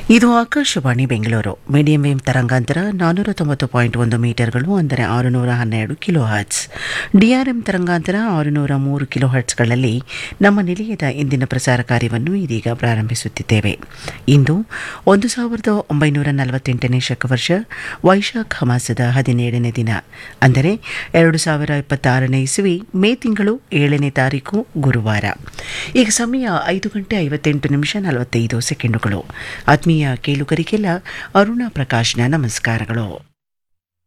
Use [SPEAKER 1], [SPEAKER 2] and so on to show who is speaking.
[SPEAKER 1] ಇದು Akashvani Bengaluru medium wave ತರಂಗಾಂತರ ನಾನ್ನೂರ ತೊಂಬತ್ತು ಪಾಯಿಂಟ್ ಒಂದು ಮೀಟರ್ಗಳು ಅಂದರೆ ಆರುನೂರ ಹನ್ನೆರಡು ಕಿಲೋ ಹರ್ಟ್ಸ್ ಡಿಆರ್ಎಂ ತರಂಗಾಂತರ ಆರುನೂರ ಮೂರು ಕಿಲೋ ಹರ್ಟ್ಸ್ಗಳಲ್ಲಿ ನಮ್ಮ ನಿಲಯದ ಇಂದಿನ ಪ್ರಸಾರ ಕಾರ್ಯವನ್ನು ಇದೀಗ ಪ್ರಾರಂಭಿಸುತ್ತಿದ್ದೇವೆ ಇಂದು ಒಂದು ಸಾವಿರದ ಒಂಬೈನೂರ ನಲವತ್ತೆಂಟನೇ ಶಕವರ್ಷ ವೈಶಾಖ ಮಾಸದ ಹದಿನೇಳನೇ ದಿನ ಅಂದರೆ ಎರಡು ಸಾವಿರ ಇಪ್ಪತ್ತಾರನೇ ಇಸುವಿ ಮೇ ತಿಂಗಳು ಏಳನೇ ತಾರೀಕು ಗುರುವಾರ ಈಗ ಸಮಯ ಐದು ಗಂಟೆ ಐವತ್ತೆಂಟು ನಿಮಿಷ ನಲವತ್ತೈದು ಸೆಕೆಂಡುಗಳು ಆತ್ಮೀಯ ಕೇಳುಗರಿಗೆಲ್ಲ ಅರುಣಾ ಪ್ರಕಾಶ್ನ ನಮಸ್ಕಾರಗಳು